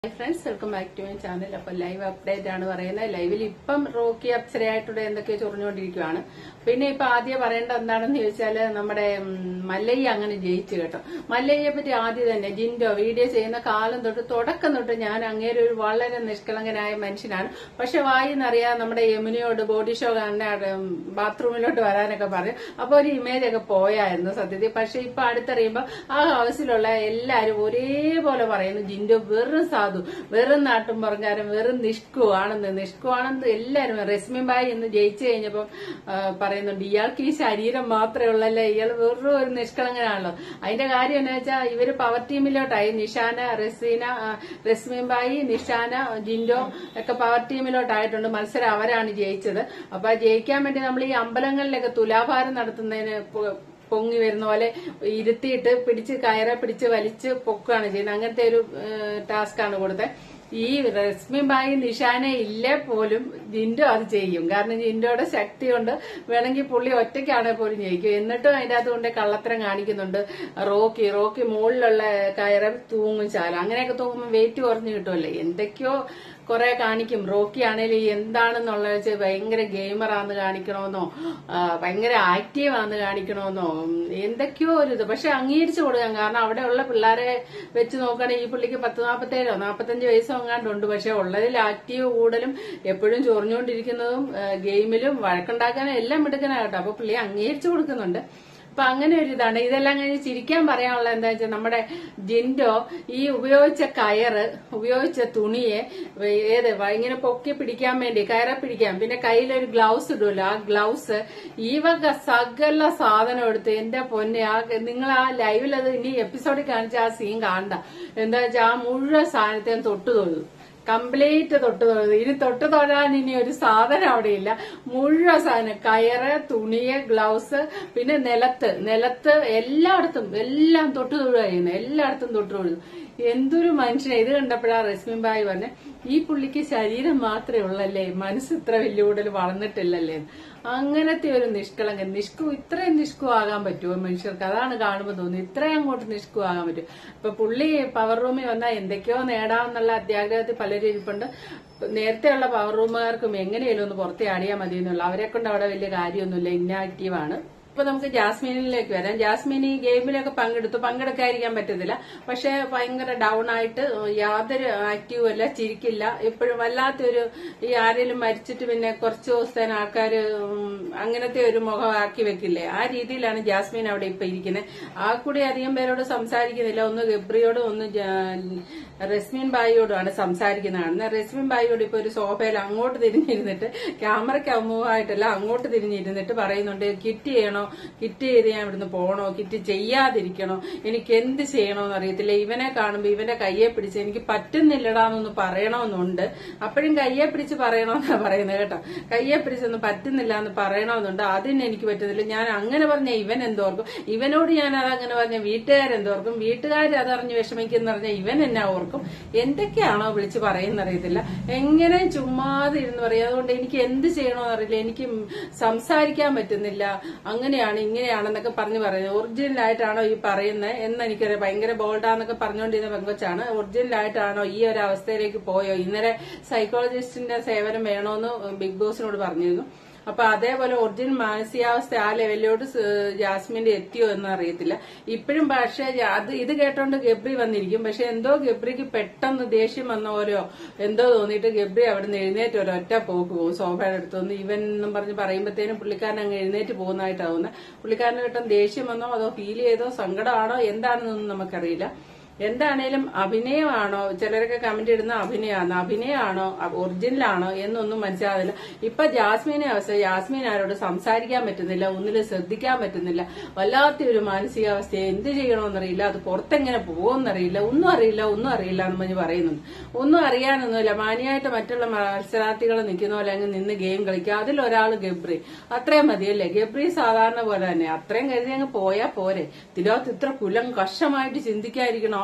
hi friends welcome back to my channel അപ്പൊ live update ആണ് പറയുന്നത് ലൈവിൽ ഇപ്പം റോക്കി അപ്സരയായിട്ടുള്ള എന്തൊക്കെയോ ചൊറിഞ്ഞുകൊണ്ടിരിക്കുവാണ് പിന്നെ ഇപ്പൊ ആദ്യം പറയേണ്ട എന്താണെന്ന് ചോദിച്ചാല് നമ്മുടെ ഉം, മല്ലയ്യ അങ്ങനെ ജയിച്ചു കേട്ടോ മല്ലയ്യെ പറ്റി ആദ്യം തന്നെ ജിൻഡോ വീഡിയോ ചെയ്യുന്ന കാലം തൊട്ട് തുടക്കം തൊട്ട് ഞാൻ അങ്ങേരെ ഒരു വളരെ നിഷ്കളങ്കനായ മനുഷ്യനാണ് പക്ഷെ വായിന്നറിയാം നമ്മുടെ യമുനയോട് ബോഡി ഷോ കാണാൻ ബാത്റൂമിലോട്ട് വരാനൊക്കെ പറയും അപ്പൊ ഒരു ഇമേജ് ഒക്കെ പോയായിരുന്നു സത്യത്തിൽ പക്ഷെ ഇപ്പൊ അടുത്തറിയുമ്പോ ആ ഹൗസിലുള്ള എല്ലാരും ഒരേപോലെ പറയുന്നു ജിൻഡോ വെറും സാധു വെറും നാട്ടും പുറങ്കാരൻ വെറും നിഷ്കു ആണെന്ന് നിഷ്കു ആണെന്ന് എല്ലാരും റസ്മിൻ ബായി ഇന്ന് ജയിച്ചു കഴിഞ്ഞപ്പം ആ, പറയുന്നുണ്ട് ഇയാൾക്ക് ഈ ശരീരം മാത്രമേ ഉള്ളല്ലേ ഇയാൾ വെറും ഒരു നിഷ്കളങ്കനാണല്ലോ അതിന്റെ കാര്യം എന്താ വെച്ചാൽ ഇവര് പവർ ടീമിലോട്ടായി നിഷാന റസീന ആ, റസ്മിൻ ബായി നിഷാന ജിൻഡോ ഒക്കെ പവർ ടീമിലോട്ടായിട്ടുണ്ട് മത്സരം അവരാണ് ജയിച്ചത് അപ്പൊ ആ ജയിക്കാൻ വേണ്ടി നമ്മൾ ഈ അമ്പലങ്ങളിലൊക്കെ തുലാഭാരം നടത്തുന്നതിന് പോ- പൊങ്ങി വരുന്ന പോലെ ഇരുത്തിയിട്ട് പിടിച്ച് കയറെ പിടിച്ച് വലിച്ച് പൊക്കുകയാണ് ചെയ്യുന്നത് അങ്ങനത്തെ ഒരു ടാസ്ക് ആണ് കൊടുത്തത് ഈ രശ്മി ബായി നിഷാനെ ഇല്ലേ പോലും ജിൻഡോ അത് ചെയ്യും കാരണം ജിൻഡോയുടെ ശക്തി കൊണ്ട് വേണമെങ്കിൽ പുള്ളി ഒറ്റയ്ക്കാണെങ്കിൽ പോലും ജയിക്കും എന്നിട്ടും അതിന്റെ അകത്ത് കൊണ്ട് കള്ളത്തരം കാണിക്കുന്നുണ്ട് റോക്കി റോക്കി മുകളിലുള്ള കയറെ തൂങ്ങും ചാല അങ്ങനെയൊക്കെ തൂങ്ങുമ്പോൾ വെയിറ്റ് കുറഞ്ഞു കിട്ടുമല്ലേ എന്തൊക്കെയോ കുറെ കാണിക്കും റോക്കി ആണെങ്കിലും എന്താണെന്നുള്ള വെച്ച് ഭയങ്കര ഗെയിമറാന്ന് കാണിക്കണമെന്നോ ആ, ഭയങ്കര ആക്റ്റീവ് ആന്ന് കാണിക്കണമെന്നോ ഉം, എന്തൊക്കെയോ ഒരു ഇത് പക്ഷെ അംഗീകരിച്ചു കൊടുക്കാം കാരണം അവിടെയുള്ള പിള്ളേരെ വെച്ച് നോക്കുകയാണെങ്കിൽ ഈ പുള്ളിക്ക് പത്ത് നാൽപ്പത്തേഴോ നാൽപ്പത്തഞ്ച് വയസ്സോ എങ്ങാണ്ടുണ്ട് പക്ഷെ ഉള്ളതിൽ ആക്റ്റീവ് കൂടുതലും എപ്പോഴും ചൊറിഞ്ഞുകൊണ്ടിരിക്കുന്നതും ആ, ഗെയിമിലും വഴക്കുണ്ടാക്കാനും എല്ലാം മിടുക്കനാകട്ടെ അപ്പൊ പുള്ളി അംഗീകരിച്ചു കൊടുക്കുന്നുണ്ട് അപ്പൊ അങ്ങനെ ഒരു ഇതാണ് ഇതെല്ലാം കഴിഞ്ഞ് ചിരിക്കാൻ പറയാനുള്ള എന്താ വെച്ചാൽ നമ്മുടെ ജിൻഡോ ഈ ഉപയോഗിച്ച കയറ് ഉപയോഗിച്ച തുണിയെ ഏത് വ- ഇങ്ങനെ പൊക്കി പിടിക്കാൻ വേണ്ടി കയറെ പിടിക്കാൻ പിന്നെ കയ്യിലൊരു ഗ്ലൗസ് ഇടുമല്ലോ ആ ഗ്ലൗസ് ഈ വക സകല സാധനം എടുത്ത് എന്റെ പൊന്നെ ആ നിങ്ങൾ ആ ലൈവിൽ അത് ഇനി എപ്പിസോഡിൽ കാണിച്ച ആ സീൻ കാണണ്ട എന്താ വെച്ചാൽ ആ മുഴുവൻ സാധനത്തെയും തൊട്ടു തൊഴുതു കംപ്ലീറ്റ് തൊട്ട് തൊഴുതു ഇനി തൊട്ട് തൊഴാൻ ഇനി ഒരു സാധനം അവിടെ ഇല്ല മുഴുവൻ സാധനം കയറ് തുണിയെ ഗ്ലൗസ് പിന്നെ നിലത്ത് നിലത്ത് എല്ലായിടത്തും എല്ലാം തൊട്ട് തൊഴുക ചെയ്യുന്നത് എല്ലായിടത്തും തൊട്ട് തൊഴുതു എന്തൊരു മനുഷ്യനെ ഇത് കണ്ടപ്പോഴാ റസ്മിൻ ബായി പറഞ്ഞ ഈ പുള്ളിക്ക് ശരീരം മാത്രമേ ഉള്ളല്ലേ മനസ്സ് ഇത്ര വലിയ കൂടുതൽ വളർന്നിട്ടില്ലല്ലേ അങ്ങനത്തെ ഒരു നിഷ്കളങ്കൻ നിഷ്കു ഇത്രയും നിഷ്കു ആകാൻ പറ്റുമോ മനുഷ്യർക്ക് അതാണ് കാണുമ്പോൾ തോന്നുന്നത് ഇത്രയും അങ്ങോട്ട് നിഷ്കു ആകാൻ പറ്റും ഇപ്പൊ പുള്ളി പവർ റൂമിൽ വന്നാൽ എന്തൊക്കെയോ നേടാമെന്നുള്ള അത്യാഗ്രഹത്തിൽ പലരും ഇരിപ്പുണ്ട് നേരത്തെയുള്ള പവർ റൂമുകാർക്കും എങ്ങനെയാലും ഒന്ന് പുറത്തെ ആടിയാൽ മതി എന്നുള്ള അവരെ കൊണ്ട് അവിടെ വലിയ കാര്യമൊന്നുമില്ല ഇന്നാക്റ്റീവ് ആണ് ഇപ്പൊ നമുക്ക് ജാസ്മിനിലേക്ക് വരാം ജാസ്മിൻ ഈ ഗെയിമിലൊക്കെ പങ്കെടുത്തു പങ്കെടുക്കാതിരിക്കാൻ പറ്റത്തില്ല പക്ഷെ ഭയങ്കര ഡൗൺ ആയിട്ട് യാതൊരു ആക്റ്റീവും അല്ല ചിരിക്കില്ല എപ്പോഴും വല്ലാത്തൊരു ഈ ആരെങ്കിലും മരിച്ചിട്ട് പിന്നെ കുറച്ച് ദിവസത്തേന് ആൾക്കാർ അങ്ങനത്തെ ഒരു മുഖമാക്കി വെക്കില്ലേ ആ രീതിയിലാണ് ജാസ്മിൻ അവിടെ ഇപ്പൊ ഇരിക്കുന്നത് ആ കൂടി അധികം പേരോട് സംസാരിക്കുന്നില്ല ഒന്ന് ഗബ്രിയോടും ഒന്ന് ജാ- റസ്മിൻ ബായിയോടുമാണ് സംസാരിക്കുന്നതാണ് റസ്മിൻ ബായിയോട് ഇപ്പൊ ഒരു സോഫയിൽ അങ്ങോട്ട് തിരിഞ്ഞിരുന്നിട്ട് ക്യാമറയ്ക്ക് അമുഖമായിട്ടല്ല അങ്ങോട്ട് തിരിഞ്ഞിരുന്നിട്ട് പറയുന്നുണ്ട് കിറ്റ് ചെയ്യണോ കിറ്റ് ചെയ്ത് ഞാൻ ഇവിടുന്ന് പോണോ കിറ്റ് ചെയ്യാതിരിക്കണോ എനിക്ക് എന്ത് ചെയ്യണോന്ന് അറിയത്തില്ല ഇവനെ കാണുമ്പോ ഇവന്റെ കയ്യെ പിടിച്ച് എനിക്ക് പറ്റുന്നില്ലടാന്നൊന്ന് പറയണമെന്നുണ്ട് അപ്പോഴും കയ്യെ പിടിച്ച് പറയണമെന്നാ പറയുന്നത് കേട്ടോ കയ്യെ പിടിച്ചൊന്നും പറ്റുന്നില്ല എന്ന് പറയണമെന്നുണ്ട് അതിന് എനിക്ക് പറ്റുന്നില്ല ഞാൻ അങ്ങനെ പറഞ്ഞ ഇവൻ എന്തോർക്കും ഇവനോട് ഞാൻ അത് അങ്ങനെ പറഞ്ഞ വീട്ടുകാരെന്തോർക്കും വീട്ടുകാർ അതറിഞ്ഞ് വിഷമിക്കുന്ന പറഞ്ഞ ഇവൻ എന്നാ ഓർക്കും എന്തൊക്കെയാണോ വിളിച്ച് പറയുന്നറിയത്തില്ല എങ്ങനെ ചുമ്മാതെ ഇരുന്ന് പറയും അതുകൊണ്ട് എനിക്ക് എന്ത് ചെയ്യണമെന്ന് അറിയില്ല എനിക്ക് സംസാരിക്കാൻ പറ്റുന്നില്ല അങ്ങനെയാണ് ഇങ്ങനെയാണെന്നൊക്കെ പറഞ്ഞു പറയുന്നത് ഒറിജിനൽ ആയിട്ടാണോ ഈ പറയുന്നത് എന്ന് എനിക്കറിയാം ഭയങ്കര ബോൾഡാന്നൊക്കെ പറഞ്ഞുകൊണ്ടിരുന്ന പെങ്കൊച്ചാണ് ഒറിജിനൽ ആയിട്ടാണോ ഈ ഒരു അവസ്ഥയിലേക്ക് പോയോ ഇന്നലെ സൈക്കോളജിസ്റ്റിന്റെ സേവനം വേണോന്ന് ബിഗ് ബോസിനോട് പറഞ്ഞിരുന്നു അപ്പൊ അതേപോലെ ഒറിജിനൽ മാനസികാവസ്ഥ ആ ലെവലിലോട്ട് സ് ജാസ്മിന്റെ എത്തിയോ എന്ന് അറിയത്തില്ല ഇപ്പോഴും പക്ഷേ ജ- അത് ഇത് കേട്ടോണ്ട് ഗബ്രി വന്നിരിക്കും പക്ഷെ എന്തോ ഗബ്രിക്ക് പെട്ടെന്ന് ദേഷ്യം വന്ന പോലെയോ എന്തോ തോന്നിയിട്ട് ഗബ്രി അവിടെ നിന്ന് എഴുന്നേറ്റ് ഒരൊറ്റ പോക്ക് പോകും സോഫയുടെ അടുത്തുനിന്ന് ഇവൻ എന്നും പറഞ്ഞ് പറയുമ്പോഴത്തേനും പുള്ളിക്കാരൻ അങ്ങ് എഴുന്നേറ്റ് പോകുന്നതായിട്ടാവുന്നത് പുള്ളിക്കാരന് പെട്ടെന്ന് ദേഷ്യം വന്നോ അതോ ഫീൽ ചെയ്തോ സങ്കടമാണോ എന്താണെന്നൊന്നും നമുക്കറിയില്ല എന്താണേലും അഭിനയമാണോ ചിലരൊക്കെ കമന്റ് ഇടുന്ന അഭിനയമാണ് അഭിനയമാണോ ഒറിജിനൽ ആണോ എന്നൊന്നും മനസ്സിലാവില്ല ഇപ്പൊ ജാസ്മിനെ അവസ്ഥ ജാസ്മിൻ ആരോട് സംസാരിക്കാൻ പറ്റുന്നില്ല ഒന്നിലും ശ്രദ്ധിക്കാൻ പറ്റുന്നില്ല വല്ലാത്തൊരു മാനസികാവസ്ഥ എന്ത് ചെയ്യണമെന്നറിയില്ല അത് പുറത്തെങ്ങനെ പോകുമെന്നറിയില്ല ഒന്നും അറിയില്ല ഒന്നും അറിയില്ല എന്ന് പറഞ്ഞ് പറയുന്നുണ്ട് ഒന്നും അറിയാനൊന്നുമില്ല മാന്യമായിട്ട് മറ്റുള്ള മത്സരാർത്ഥികൾ നിൽക്കുന്ന പോലെ അങ്ങ് നിന്ന് ഗെയിം കളിക്കുക അതിലൊരാൾ ഗബ്രി അത്രയും മതിയല്ലേ ഗബ്രി സാധാരണ പോലെ തന്നെ അത്രയും കരുതി അങ്ങ് പോയാ പോരെ തിരുവത്ത് ഇത്ര കുലം കഷമായിട്ട് ചിന്തിക്കാതിരിക്കണം ആ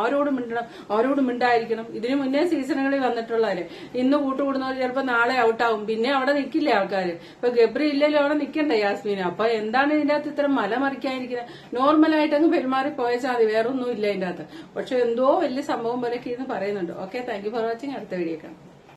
അവരോട് മിണ്ടണം അവരോട് മിണ്ടായിരിക്കണം ഇതിനു മുന്നേ സീസണുകളിൽ വന്നിട്ടുള്ളവര് ഇന്ന് കൂട്ടുകൂടുന്നവർ ചിലപ്പോൾ നാളെ ഔട്ടാവും പിന്നെ അവിടെ നിൽക്കില്ലേ ആൾക്കാർ ഇപ്പൊ ഗബ്രി ഇല്ലല്ലോ അവിടെ നിൽക്കണ്ടേ യാസ്മീന് അപ്പൊ എന്താണ് ഇതിന്റെ അകത്ത് ഇത്ര മലമറിക്കാതിരിക്കുന്നത് നോർമലായിട്ട് അങ്ങ് പെരുമാറി പോയച്ചാൽ മതി വേറെ ഒന്നും ഇല്ല ഇതിന്റെ അകത്ത് പക്ഷെ എന്തോ വലിയ സംഭവം പോലെയൊക്കെ ഇന്ന് പറയുന്നുണ്ട് okay thank you for watching അടുത്ത വീഡിയോ കാണാം